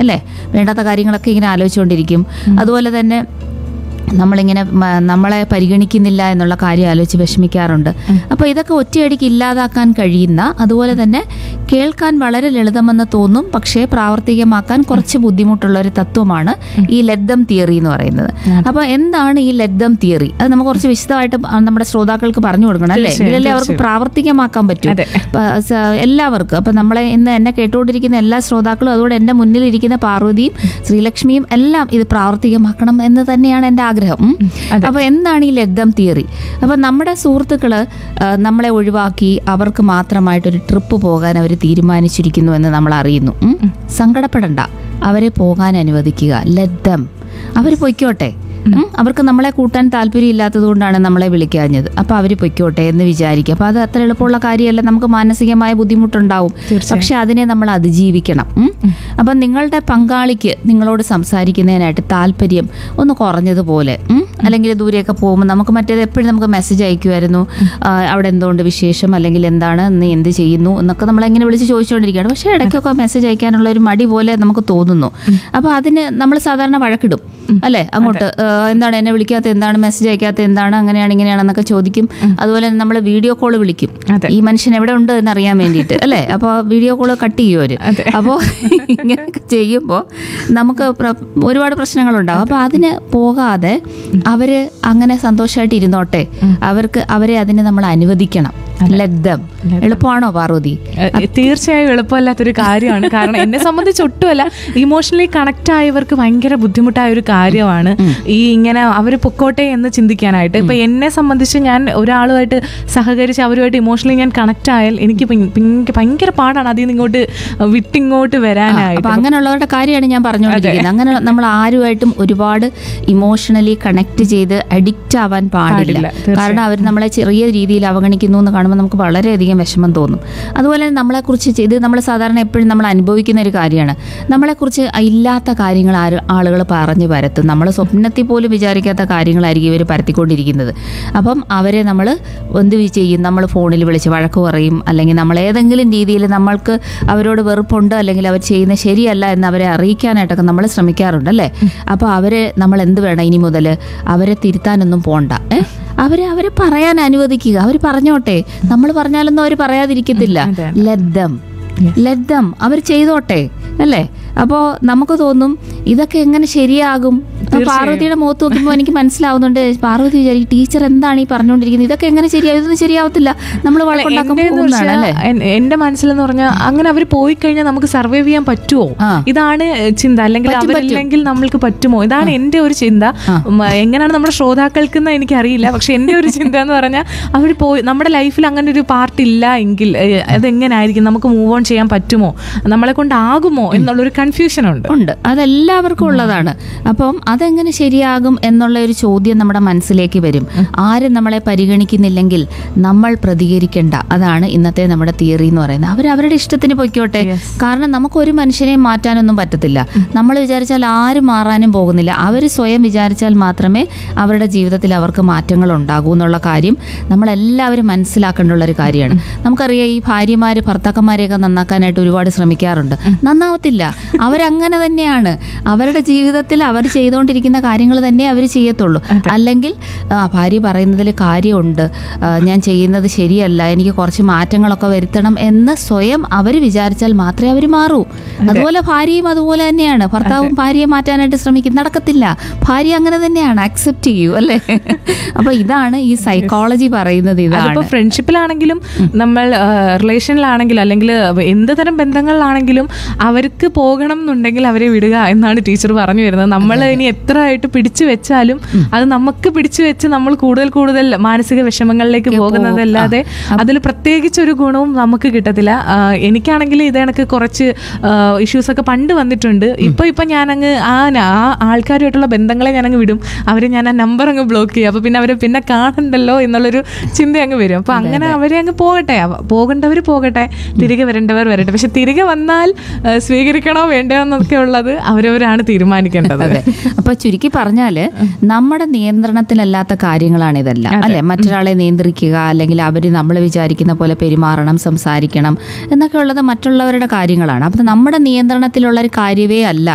അല്ലേ വേണ്ടാത്ത കാര്യങ്ങളൊക്കെ ഇങ്ങനെ ആലോചിച്ചുകൊണ്ടിരിക്കും അതുപോലെ തന്നെ നമ്മളിങ്ങനെ മ- നമ്മളെ പരിഗണിക്കുന്നില്ല എന്നുള്ള കാര്യം ആലോചിച്ച് വിഷമിക്കാറുണ്ട് അപ്പോൾ ഇതൊക്കെ ഒറ്റയടിക്ക് ഇല്ലാതാക്കാൻ കഴിയുന്ന അതുപോലെ തന്നെ കേൾക്കാൻ വളരെ ലളിതമെന്ന് തോന്നും പക്ഷേ പ്രാവർത്തികമാക്കാൻ കുറച്ച് ബുദ്ധിമുട്ടുള്ള ഒരു തത്വമാണ് ഈ ലബ്ധം തിയറി എന്ന് പറയുന്നത് അപ്പോൾ എന്താണ് ഈ ലബ്ധം തിയറി അത് നമുക്ക് കുറച്ച് വിശദമായിട്ട് ആ നമ്മുടെ ശ്രോതാക്കൾക്ക് പറഞ്ഞു കൊടുക്കണം അല്ലേ തീർച്ചയായും, ഇതിലല്ലേ അവർക്ക് തീർച്ചയായും. പ്രാവർത്തികമാക്കാൻ പറ്റും അതെ. പ- സ- എല്ലാവർക്കും അപ്പം നമ്മളെ ഇന്ന് എന്നെ കേട്ടുകൊണ്ടിരിക്കുന്ന എല്ലാ ശ്രോതാക്കളും അതുകൊണ്ട് എൻ്റെ മുന്നിൽ ഇരിക്കുന്ന പാർവതിയും ശ്രീലക്ഷ്മിയും എല്ലാം ഇത് പ്രാവർത്തികമാക്കണം എന്ന് തന്നെയാണ് എൻ്റെ ആഗ്രഹം ഉം. അതെ. അപ്പോൾ എന്താണ് ഈ ലഗ്ധം തിയറി അപ്പം നമ്മുടെ സുഹൃത്തുക്കള് ആ, നമ്മളെ ഒഴിവാക്കി അവർക്ക് മാത്രമായിട്ടൊരു ട്രിപ്പ് പോകാൻ അവർ തീരുമാനിച്ചിരിക്കുന്നു എന്ന് നമ്മൾ അറിയുന്നു ഉം. സങ്കടപ്പെടണ്ട അവരെ പോകാൻ അനുവദിക്കുക ലഗ്ധം അവർ പൊയ്ക്കോട്ടെ ഉം. അവർക്ക് നമ്മളെ കൂട്ടാൻ താല്പര്യം ഇല്ലാത്തത് കൊണ്ടാണ് നമ്മളെ വിളിക്കാഞ്ഞത് അപ്പൊ അവർ പൊയ്ക്കോട്ടെ എന്ന് വിചാരിക്കുക അപ്പൊ അത് അത്ര എളുപ്പമുള്ള കാര്യമല്ല നമുക്ക് മാനസികമായ ബുദ്ധിമുട്ടുണ്ടാവും പക്ഷെ അതിനെ നമ്മൾ അതിജീവിക്കണം ഉം. അപ്പം നിങ്ങളുടെ പങ്കാളിക്ക് നിങ്ങളോട് സംസാരിക്കുന്നതിനായിട്ട് താല്പര്യം ഒന്ന് കുറഞ്ഞതുപോലെ ഉം. അല്ലെങ്കിൽ ദൂരെയൊക്കെ പോകുമ്പോൾ നമുക്ക് മറ്റേത് എപ്പോഴും നമുക്ക് മെസ്സേജ് അയക്കുമായിരുന്നു ആ, അവിടെ എന്തുകൊണ്ട് വിശേഷം അല്ലെങ്കിൽ എന്താണ് നീ എന്ത് ചെയ്യുന്നു എന്നൊക്കെ നമ്മൾ എങ്ങനെ വിളിച്ച് ചോദിച്ചുകൊണ്ടിരിക്കുകയാണ് പക്ഷേ ഇടയ്ക്കൊക്കെ മെസ്സേജ് അയക്കാനുള്ള ഒരു മടി പോലെ നമുക്ക് തോന്നുന്നു അപ്പോൾ അതിന് നമ്മൾ സാധാരണ വഴക്കിടും അല്ലേ അങ്ങോട്ട് ആ, എന്താണ് എന്നെ വിളിക്കാത്ത എന്താണ് മെസ്സേജ് അയക്കാത്ത എന്താണ് അങ്ങനെയാണ് ഇങ്ങനെയാണെന്നൊക്കെ ചോദിക്കും അതുപോലെ നമ്മൾ വീഡിയോ കോൾ വിളിക്കും അതെ. ഈ മനുഷ്യൻ എവിടെ ഉണ്ട് എന്ന് അറിയാൻ വേണ്ടിയിട്ട് അല്ലേ അപ്പോൾ വീഡിയോ കോൾ കട്ട് ചെയ്യും അവര് അപ്പോൾ ഇങ്ങനെയൊക്കെ ചെയ്യുമ്പോൾ നമുക്ക് പ്ര- ഒരുപാട് പ്രശ്നങ്ങളുണ്ടാവും അപ്പോൾ അതിന് പോകാതെ അവര് അങ്ങനെ സന്തോഷമായിട്ട് ഇരുന്നോട്ടെ അവർക്ക് അവരെ അതിന് നമ്മൾ അനുവദിക്കണം ലബ്ധം എളുപ്പമാണോ പാർവതി ഏഹ് തീർച്ചയായും എളുപ്പമല്ലാത്തൊരു കാര്യമാണ് കാരണം എന്നെ സംബന്ധിച്ച് ഒട്ടുമല്ല ഇമോഷണലി കണക്ട് ആയവർക്ക് ഭയങ്കര ബുദ്ധിമുട്ടായ ഒരു കാര്യമാണ് ഈ ഇങ്ങനെ അവർ പൊക്കോട്ടെ എന്ന് ചിന്തിക്കാനായിട്ട് ഇപ്പൊ എന്നെ സംബന്ധിച്ച് ഞാൻ ഒരാളുമായിട്ട് സഹകരിച്ച് അവരുമായിട്ട് ഇമോഷണലി ഞാൻ കണക്ട് ആയാൽ എനിക്ക് ഭയ- ഭയങ്കര ഭയങ്കര പാടാണ് അതിൽ നിന്ന് ഇങ്ങോട്ട് വിട്ടിങ്ങോട്ട് വരാനായിട്ട് അപ്പൊ അങ്ങനെയുള്ളവരുടെ കാര്യമാണ് ഞാൻ പറഞ്ഞുകൊണ്ടിരിക്കുന്നത് അങ്ങനെ നമ്മൾ ആരുമായിട്ടും ഒരുപാട് ഇമോഷണലി കണക്ട് ചെയ്ത് അഡിക്റ്റ് ആവാൻ പാടില്ല പാടില്ല, തീർച്ചയായും. കാരണം അവർ നമ്മളെ ചെറിയ രീതിയിൽ അവഗണിക്കുന്നു എന്ന് കാണുമ്പോൾ നമുക്ക് വളരെയധികം വിഷമം തോന്നും അതുപോലെ തന്നെ നമ്മളെക്കുറിച്ച് ഇത് നമ്മൾ സാധാരണ എപ്പോഴും നമ്മൾ അനുഭവിക്കുന്ന ഒരു കാര്യമാണ് നമ്മളെക്കുറിച്ച് ഇല്ലാത്ത കാര്യങ്ങൾ ആര് ആളുകൾ പറഞ്ഞു പരത്തും നമ്മൾ സ്വപ്നത്തിൽ പോലും വിചാരിക്കാത്ത കാര്യങ്ങളായിരിക്കും ഇവർ പരത്തിക്കൊണ്ടിരിക്കുന്നത് അപ്പം അവരെ നമ്മൾ എന്ത് ചെയ്യും നമ്മൾ ഫോണിൽ വിളിച്ച് വഴക്ക് പറയും അല്ലെങ്കിൽ നമ്മൾ ഏതെങ്കിലും രീതിയിൽ നമ്മൾക്ക് അവരോട് വെറുപ്പുണ്ട് അല്ലെങ്കിൽ അവർ ചെയ്യുന്ന ശരിയല്ല എന്ന് അവരെ അറിയിക്കാനായിട്ടൊക്കെ നമ്മൾ ശ്രമിക്കാറുണ്ട് അല്ലേ അപ്പോൾ അവരെ നമ്മൾ എന്ത് വേണം ഇനി മുതൽ അവരെ തിരുത്താനൊന്നും പോണ്ട ഏ അവരെ അവരെ പറയാൻ അനുവദിക്കുക അവർ പറഞ്ഞോട്ടെ നമ്മൾ പറഞ്ഞാലൊന്നും അവർ പറയാതിരിക്കത്തില്ല അതെ. ലബ്ധം ലബ്ധം അവർ ചെയ്തോട്ടെ അല്ലേ അപ്പോൾ നമുക്ക് തോന്നും ഇതൊക്കെ എങ്ങനെ ശരിയാകും അപ്പൊ പാർവതിയുടെ മുഖത്ത് നോക്കുമ്പോൾ എനിക്ക് മനസ്സിലാവുന്നുണ്ട് പാർവതി വിചാരിക്കും ടീച്ചർ എന്താണ് ഈ പറഞ്ഞുകൊണ്ടിരിക്കുന്നത് ഇതൊക്കെ എങ്ങനെ ശരിയാവും ഇതൊന്നും ശരിയാവത്തില്ല നമ്മൾ വഴക്കുണ്ടാക്കുമ്പോൾ എന്റേന്ന് പോകുന്നതാണ് വെച്ചാ, അല്ലേ എൻ- എന്റെ മനസ്സിലെന്ന് പറഞ്ഞാൽ അങ്ങനെ അവർ പോയി കഴിഞ്ഞാൽ നമുക്ക് സർവൈവ് ചെയ്യാൻ പറ്റുമോ ആ. ഇതാണ് ചിന്ത അല്ലെങ്കിൽ പറ്റും, അവരില്ലെങ്കിൽ നമ്മൾക്ക് പറ്റുമോ ഇതാണ് എന്റെ ഒരു ചിന്ത ഉം, എങ്ങനെയാണ് നമ്മുടെ ശ്രോതാക്കൾക്ക് എന്ന് എനിക്കറിയില്ല പക്ഷെ എന്റെ ഒരു ചിന്ത എന്ന് പറഞ്ഞാൽ അവർ പോയി നമ്മുടെ ലൈഫിൽ അങ്ങനെ ഒരു പാർട്ട് ഇല്ല എങ്കിൽ ഏഹ്, അതെങ്ങനായിരിക്കും നമുക്ക് മൂവ് ഓൺ ചെയ്യാൻ പറ്റുമോ നമ്മളെ കൊണ്ടാകുമോ എന്നുള്ളൊരു കൺഫ്യൂഷൻ ഉണ്ട് ഉണ്ട് അതെല്ലാവർക്കും ഉള്ളതാണ് അപ്പം അതെങ്ങനെ ശരിയാകും എന്നുള്ള ഒരു ചോദ്യം നമ്മുടെ മനസ്സിലേക്ക് വരും ആരും നമ്മളെ പരിഗണിക്കുന്നില്ലെങ്കിൽ നമ്മൾ പ്രതികരിക്കേണ്ട അതാണ് ഇന്നത്തെ നമ്മുടെ തിയറി എന്ന് പറയുന്നത് അവർ അവരുടെ ഇഷ്ടത്തിന് പൊയ്ക്കോട്ടെ കാരണം നമുക്ക് ഒരു മനുഷ്യനെയും മാറ്റാനൊന്നും പറ്റത്തില്ല നമ്മൾ വിചാരിച്ചാൽ ആരും മാറാനും പോകുന്നില്ല അവർ സ്വയം വിചാരിച്ചാൽ മാത്രമേ അവരുടെ ജീവിതത്തിൽ അവർക്ക് മാറ്റങ്ങൾ ഉണ്ടാകൂ എന്നുള്ള കാര്യം നമ്മളെല്ലാവരും മനസ്സിലാക്കേണ്ടുള്ള ഒരു കാര്യമാണ് നമുക്കറിയാം ഈ ഭാര്യമാര് ഭർത്താക്കന്മാരെയൊക്കെ നന്നാക്കാനായിട്ട് ഒരുപാട് ശ്രമിക്കാറുണ്ട് നന്നാവത്തില്ല അവരങ്ങനെ തന്നെയാണ് അവരുടെ ജീവിതത്തിൽ അവർ ചെയ്തുകൊണ്ടിരിക്കുന്ന കാര്യങ്ങൾ തന്നെ അവർ ചെയ്യത്തുള്ളൂ അല്ലെങ്കിൽ ആ, ഭാര്യ പറയുന്നതിൽ കാര്യമുണ്ട് ആ, ഞാൻ ചെയ്യുന്നത് ശരിയല്ല എനിക്ക് കുറച്ച് മാറ്റങ്ങളൊക്കെ വരുത്തണം എന്ന് സ്വയം അവർ വിചാരിച്ചാൽ മാത്രമേ അവർ മാറൂ അതുപോലെ ഭാര്യയും അതുപോലെ തന്നെയാണ് ഭർത്താവും ഭാര്യയെ മാറ്റാനായിട്ട് ശ്രമിക്കും നടക്കത്തില്ല ഭാര്യ അങ്ങനെ തന്നെയാണ് അക്സെപ്റ്റ് ചെയ്യൂ അല്ലേ അപ്പൊ ഇതാണ് ഈ സൈക്കോളജി പറയുന്നത് ഇതാണ് അതിപ്പോ ഫ്രണ്ട്ഷിപ്പിലാണെങ്കിലും നമ്മൾ റിലേഷനിലാണെങ്കിലും അല്ലെങ്കിൽ എന്ത് തരം ബന്ധങ്ങളിലാണെങ്കിലും അവർക്ക് പോകണം എന്നുണ്ടെങ്കിൽ അവരെ വിടുക എന്നാണ് ടീച്ചർ പറഞ്ഞു വരുന്നത് നമ്മൾ ഇനി എത്ര ആയിട്ട് പിടിച്ചു വെച്ചാലും അത് നമുക്ക് പിടിച്ചു വെച്ച് നമ്മൾ കൂടുതൽ കൂടുതൽ മാനസിക വിഷമങ്ങളിലേക്ക് പോകുന്നതല്ലാതെ അതിൽ പ്രത്യേകിച്ച് ഒരു ഗുണവും നമുക്ക് കിട്ടത്തില്ല ആ, എനിക്കാണെങ്കിൽ ഇത് കണക്ക് കുറച്ച് ഇഷ്യൂസ് ഒക്കെ പണ്ട് വന്നിട്ടുണ്ട് ഇപ്പൊ ഇപ്പൊ ഞാൻ അങ്ങ് ആ ന- ആ ആൾക്കാരുമായിട്ടുള്ള ബന്ധങ്ങളെ ഞാൻ അങ്ങ് വിടും അവരെ ഞാൻ ആ നമ്പർ അങ്ങ് ബ്ലോക്ക് ചെയ്യും അപ്പൊ പിന്നെ അവരെ പിന്നെ കാണണ്ടല്ലോ എന്നുള്ളൊരു ചിന്ത അങ്ങ് വരും അപ്പൊ അങ്ങനെ അവരെ അങ്ങ് പോകട്ടെ അവ- പോകേണ്ടവർ പോകട്ടെ തിരികെ വരേണ്ടവർ വരട്ടെ പക്ഷെ തിരികെ വന്നാൽ ആ, സ്വീകരിക്കണോ വേണ്ടോ എന്നൊക്കെ ഉള്ളത് അവരവരാണ് തീരുമാനിക്കേണ്ടത് അതെ അപ്പൊ ചുരുക്കി പറഞ്ഞാല് നമ്മുടെ നിയന്ത്രണത്തിലല്ലാത്ത കാര്യങ്ങളാണ് ഇതെല്ലാം അല്ലെ മറ്റൊരാളെ നിയന്ത്രിക്കുക അല്ലെങ്കിൽ അവര് നമ്മൾ വിചാരിക്കുന്ന പോലെ പെരുമാറണം സംസാരിക്കണം എന്നൊക്കെ ഉള്ളത് മറ്റുള്ളവരുടെ കാര്യങ്ങളാണ് അപ്പൊ നമ്മുടെ നിയന്ത്രണത്തിലുള്ള ഒരു കാര്യമേ അല്ല